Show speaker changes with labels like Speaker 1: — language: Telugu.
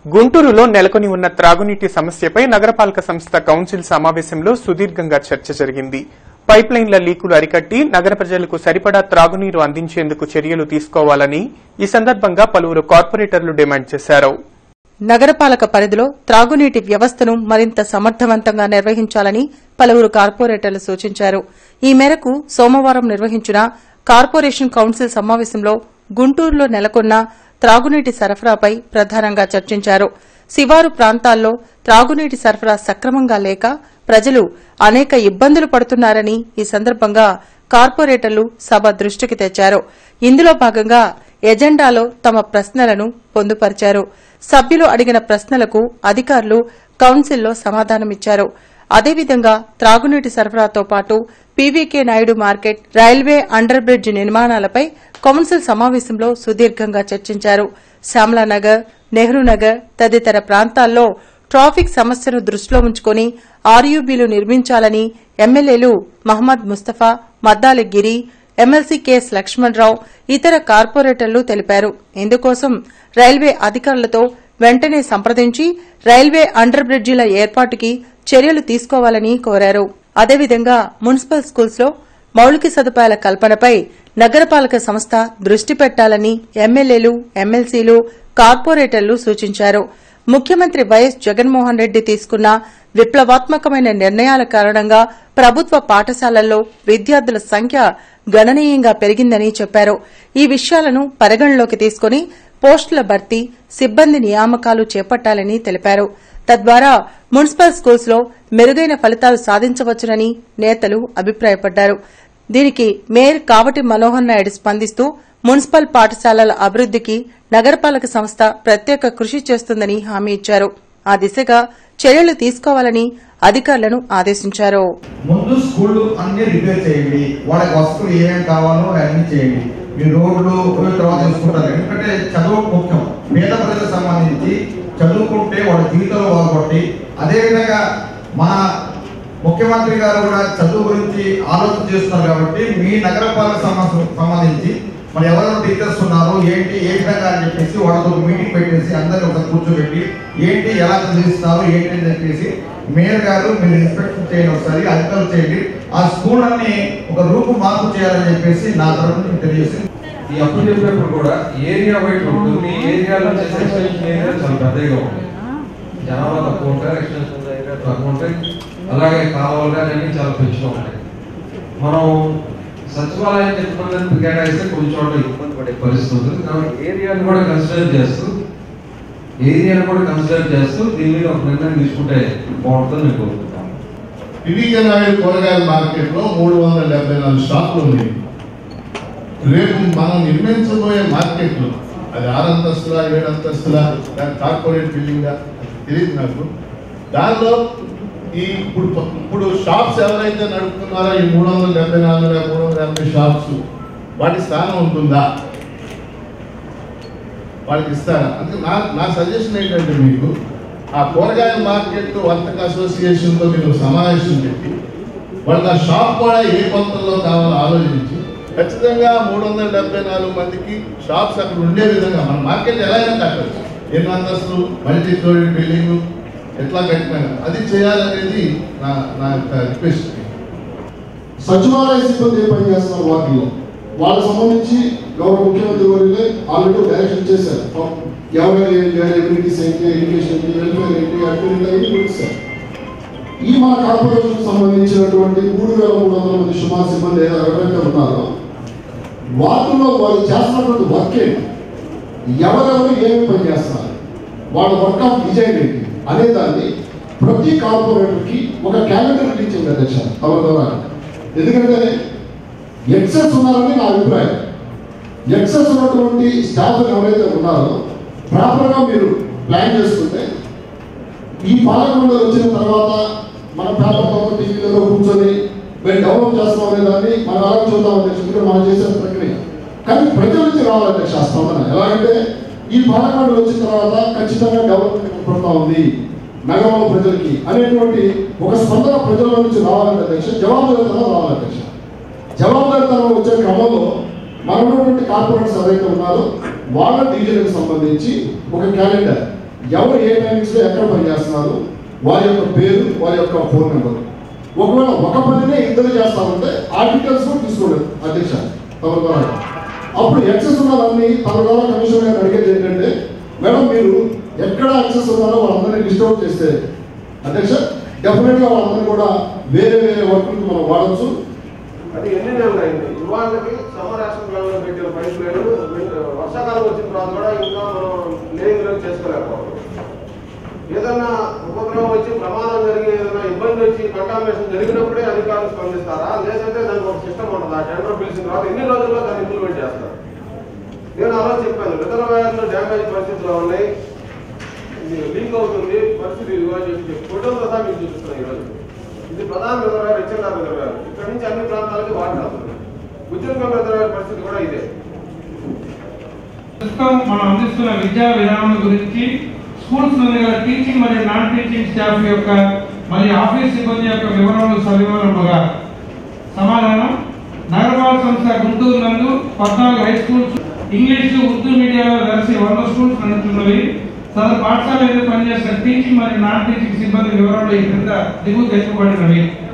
Speaker 1: గుంటూరులో నెలకొని ఉన్న త్రాగునీటి సమస్యపై నగరపాలక సంస్థ కౌన్సిల్ సమావేశంలో సుదీర్ఘంగా చర్చ జరిగింది పైప్ లైన్ల లీకులు అరికట్టి నగర ప్రజలకు సరిపడా త్రాగునీరు అందించేందుకు చర్యలు తీసుకోవాలని ఈ సందర్భంగా పలువురు కార్పొరేటర్లు డిమాండ్ చేశారు
Speaker 2: నగరపాలక పరిధిలో త్రాగునీటి వ్యవస్థను మరింత సమర్థవంతంగా నిర్వహించాలని పలువురు కార్పొరేటర్లు సూచించారు ఈ మేరకు సోమవారం నిర్వహించిన కార్పొరేషన్ కౌన్సిల్ సమావేశంలో గుంటూరులో నెలకొన్న త్రాగునీటి సరఫరాపై ప్రధానంగా చర్చించారు శివారు ప్రాంతాల్లో త్రాగునీటి సరఫరా సక్రమంగా లేక ప్రజలు అనేక ఇబ్బందులు పడుతున్నారని ఈ సందర్భంగా కార్పొరేటర్లు సభ దృష్టికి తెచ్చారు ఇందులో భాగంగా ఎజెండాలో తమ ప్రశ్నలను పొందుపరిచారు సభ్యులు అడిగిన ప్రశ్నలకు అధికారులు కౌన్సిల్లో సమాధానమిచ్చారు అదేవిధంగా త్రాగునీటి సరఫరాతో పాటు PVK Naidu market railway under bridge నిర్మాణాలపై కౌన్సిల్ సమావేశంలో సుదీర్ఘంగా చర్చించారు శ్యామలానగర్ నెహ్రూ నగర్ తదితర ప్రాంతాల్లో ట్రాఫిక్ సమస్యను దృష్టిలో ఉంచుకుని ఆర్యూబీలు నిర్మించాలని ఎమ్మెల్యేలు మహమ్మద్ ముస్తఫా మద్దాలి గిరి ఎమ్మెల్సీ కెఎస్ లక్ష్మణరావు ఇతర కార్పొరేటర్లు తెలిపారు ఇందుకోసం రైల్వే అధికారులతో వెంటనే సంప్రదించి రైల్వే అండర్ బ్రిడ్జిల ఏర్పాటుకి చర్యలు తీసుకోవాలని కోరారు అదేవిధంగా మున్సిపల్ స్కూల్స్ లో మౌలిక సదుపాయాల కల్పనపై నగరపాలక సంస్థ దృష్టి పెట్టాలని ఎమ్మెల్యేలు ఎమ్మెల్సీలు కార్పొరేటర్లు సూచించారు ముఖ్యమంత్రి వైఎస్ జగన్మోహన్ రెడ్డి తీసుకున్న విప్లవాత్మకమైన నిర్ణయాల కారణంగా ప్రభుత్వ పాఠశాలల్లో విద్యార్థుల సంఖ్య గణనీయంగా పెరిగిందని చెప్పారు ఈ విషయాలను పరిగణలోకి తీసుకుని పోస్టుల భర్తీ సిబ్బంది నియామకాలు చేపట్టాలని తెలిపారు తద్వారా మున్సిపల్ స్కూల్స్ లో మెరుగైన ఫలితాలు సాధించవచ్చునని నేతలు అభిప్రాయపడ్డారు దీనికి మేయర్ కావటి మనోహర్ నాయుడు స్పందిస్తూ మున్సిపల్ పాఠశాలల అభివృద్దికి నగరపాలక సంస్థ ప్రత్యేక కృషి చేస్తుందని హామీ ఇచ్చారు ఆ దిశగా చర్యలు తీసుకోవాలని అధికారులను ఆదేశించారు
Speaker 3: ముందు స్కూళ్ళు అన్ని రిపేర్ చేయండి వాళ్ళకి వస్తువులు ఏమేమి కావాలో అన్ని చేయండి మీ రోడ్లు తర్వాత చూసుకుంటారు ఎందుకంటే చదువు ముఖ్యం పేద ప్రజలకు సంబంధించి చదువుకుంటే వాళ్ళ జీవితంలో బాగుపడి అదేవిధంగా మన ముఖ్యమంత్రి గారు కూడా చదువు గురించి ఆలోచన చేస్తున్నారు కాబట్టి మీ నగరపాలక సంబంధ సంబంధించి మరి ఎవరెవరు టీచర్స్ ఉన్నారు ఏంటి ఏ విధంగా అని చెప్పేసి వాళ్ళతో ఒక మీటింగ్ పెట్టేసి అందరిని ఒక కూర్చోబెట్టి ఏంటి ఎలా చదివిస్తున్నారు ఏంటి అని చెప్పేసి మేయర్ గారు మీరు ఇన్స్పెక్షన్ చేయండి ఒకసారి అధికారులు చేయండి ఆ స్కూల్ అన్ని ఒక రూపు మార్పు చేయాలని చెప్పేసి నా తరఫున మీకు తెలియజేసి
Speaker 4: ఈ అప్పు చెప్పినప్పుడు కూడా ఏరియా వైట్ ఉంటుంది ఏరియాలో చేసే ఎక్స్టెన్షన్ ఏరియా చాలా పెద్దగా ఉంది జనాభా తక్కువ ఉంటాయి ఎక్స్టెన్షన్ ఏరియా తక్కువ ఉంటాయి అలాగే కావాలి అన్ని చాలా పెంచుగా ఉంటాయి మనం సచివాలయానికి ఎంతమంది కేటాయిస్తే కొన్ని చోట్ల ఇబ్బంది పడే పరిస్థితి ఉంటుంది కాబట్టి ఏరియాని కూడా కన్సిడర్ చేస్తూ ఏరియాని కూడా కన్సిడర్ చేస్తూ దీని మీద ఒక నిర్ణయం తీసుకుంటే బాగుంటుందని నేను కోరుకుంటాను
Speaker 5: వివికే నాయుడు కూరగాయల మార్కెట్ లో మూడు వందల డెబ్బై నాలుగు షాపులు ఉన్నాయి రేపు మనం నిర్మించబోయే మార్కెట్ లో అది ఆరు అంతస్తుల ఏడు అంతస్తుల దాని కార్పొరేట్ బిల్డింగ్ తెలియదు నాకు దానిలో ఈ ఇప్పుడు ఇప్పుడు షాప్స్ ఎవరైతే నడుపుతున్నారో ఈ మూడు వందల డెబ్బై నాలుగు మూడు వందల డెబ్బై షాప్స్ వాటి స్థానం ఉంటుందా వాళ్ళకి ఇస్తారా అంటే నా నా సజెషన్ ఏంటంటే మీకు ఆ కూరగాయల మార్కెట్ వర్తక అసోసియేషన్తో మీరు సమావేశం పెట్టి వాళ్ళ ఆ షాప్ కూడా ఏ కొలతల్లో కావాలో ఆలోచించి ఖచ్చితంగా మూడు వందల డెబ్బై నాలుగు మందికి షాప్స్ అక్కడ ఉండే విధంగా మన మార్కెట్ ఎలా అయినా కట్టచ్చు ఎన్ని అంతస్తులు మల్టీ స్టోరీ బిల్డింగ్ ఎట్లా కట్టినా అది చేయాలనేది నా నా యొక్క రిక్వెస్ట్
Speaker 6: సచివాలయ సిబ్బంది ఏ పని చేస్తున్నారు వాటిలో వాళ్ళకి సంబంధించి గౌరవ ముఖ్యమంత్రి వర్యులే ఆల్రెడీ డైరెక్షన్ చేశారు ఎవరైనా ఏం చేయాలి ఎమ్యూనిటీస్ ఏంటి ఎడ్యుకేషన్ ఏంటి వెల్ఫేర్ ఏంటి అడ్మిట్ అయ్యి పిలుస్తారు ఈ మన కార్పొరేషన్ సంబంధించినటువంటి మూడు వేల మూడు వందల మంది సుమారు సిబ్బంది ఎవరైతే ఉన్నారో వాటిలో వాళ్ళు చేస్తున్నటువంటి వర్క్ ఏంటి ఎవరెవరు ఏమి పని చేస్తున్నారు వాళ్ళ వర్క్ ఆఫ్ డిజైన్ ఏంటి అనే దాన్ని ప్రతి కార్పొరేటర్కి ఒక క్యాలెండర్ టీచింగ్ అధ్యక్ష తమ ద్వారా ఎందుకంటే ఎక్సెస్ ఉన్నారని నా అభిప్రాయం ఎక్సెస్ ఉన్నటువంటి స్టాఫ్ ఎవరైతే ఉన్నారో ప్రాపర్గా మీరు ప్లాన్ చేసుకుంటే ఈ పాలకొండ వచ్చిన తర్వాత మన పేపర్లో టీవీలలో కూర్చొని మేము డెవలప్ చేస్తాం అనే దాన్ని మనం అలా చూద్దాం అధ్యక్షుడు మనం చేసే ప్రక్రియ కానీ ప్రజల నుంచి రావాలి అధ్యక్ష ఆ స్పందన ఎలాగంటే ఈ పాలకొండ వచ్చిన తర్వాత ఖచ్చితంగా డెవలప్మెంట్ కనపడతా ఉంది నగరంలో ప్రజలకి అనేటువంటి ఒక స్పందన ప్రజల నుంచి రావాలంటే అధ్యక్ష జవాబుదారితనం రావాలి అధ్యక్ష జవాబుదారితనం వచ్చే క్రమంలో మనటువంటి కార్పొరేట్స్ ఎవరైతే ఉన్నారో వాళ్ళ డివిజన్కి సంబంధించి ఒక క్యాలెండర్ ఎవరు ఏ టైమింగ్స్లో ఎక్కడ పనిచేస్తున్నారు వారి యొక్క పేరు వారి యొక్క ఫోన్ నెంబర్ ఒకవేళ ఒక పనినే ఇద్దరు చేస్తామంటే ఆ డీటెయిల్స్ కూడా తీసుకోండి అధ్యక్ష తమ ద్వారా అప్పుడు యాక్సెస్ ఉన్నదాన్ని తమ ద్వారా కమిషన్ గారు అడిగేది ఏంటంటే మేడం మీరు ఎక్కడ యాక్సెస్ ఉన్నారో వాళ్ళందరినీ లిస్ట్ అవుట్ చేస్తే అధ్యక్ష డెఫినెట్గా వాళ్ళందరినీ కూడా వేరే వేరే వర్కులకు మనం వాడచ్చు
Speaker 7: అది ఎన్ని నెలలు అయింది ఇవాళకి సమ్మర్ యాక్షన్ ప్లాన్ లో పెట్టిన పైప్ లైన్ వర్షాకాలం వచ్చిన తర్వాత కూడా ఇంకా మనం లేని చేసుకోలేకపోవడం ఏదన్నా ఉపద్రవం వచ్చి ప్రమాదం జరిగి ఏదైనా ఇబ్బంది వచ్చి కంటామినేషన్ జరిగినప్పుడే అధికారులు స్పందిస్తారా లేదంటే దానికి ఒక సిస్టమ్ ఉంటుంది ఆ టెండర్ పిలిచిన తర్వాత ఎన్ని రోజుల్లో దాన్ని ఇంప్లిమెంట్ చేస్తారు నేను అలా చెప్పాను రిజర్వాయర్లు డ్యామేజ్ పరిస్థితిలో ఉన్నాయి ఇది లీక్ అవుతుంది పరిస్థితి ఇదిగో అని చెప్పి చెప్పి ఫోటోలతో సహా మీకు చూపిస్తున్నాను ఈరోజు ఇది ప్రధాన రిజర్వాయర్ హెచ్ఎల్ఆర్ రిజర్వాయర్ ఇక్కడ నుంచి అన్ని ప్రాంతాలకి వాటర్ వస్తుంది ఉద్యోగం రిజర్వాయర్ పరిస్థితి కూడా ఇదే
Speaker 8: ప్రస్తుతం మనం అందిస్తున్న విద్యా విధానం గురించి స్కూల్స్ నుండి గల టీచింగ్ మరియు నాన్ టీచింగ్ స్టాఫ్ యొక్క మరియు ఆఫీస్ సిబ్బంది యొక్క వివరాలు సవివరముగా సమాధానం నగరపాలక సంస్థ గుంటూరు నందు పద్నాలుగు హై స్కూల్స్ ఇంగ్లీష్ ఉర్దూ మీడియాలో కలిసి వంద స్కూల్స్ నడుస్తున్నవి సదరు పాఠశాల మీద పనిచేసిన టీచింగ్ మరియు నాన్ టీచింగ్ సిబ్బంది వివరాలు ఈ క్రింద దిగువ తెలుపబడినవి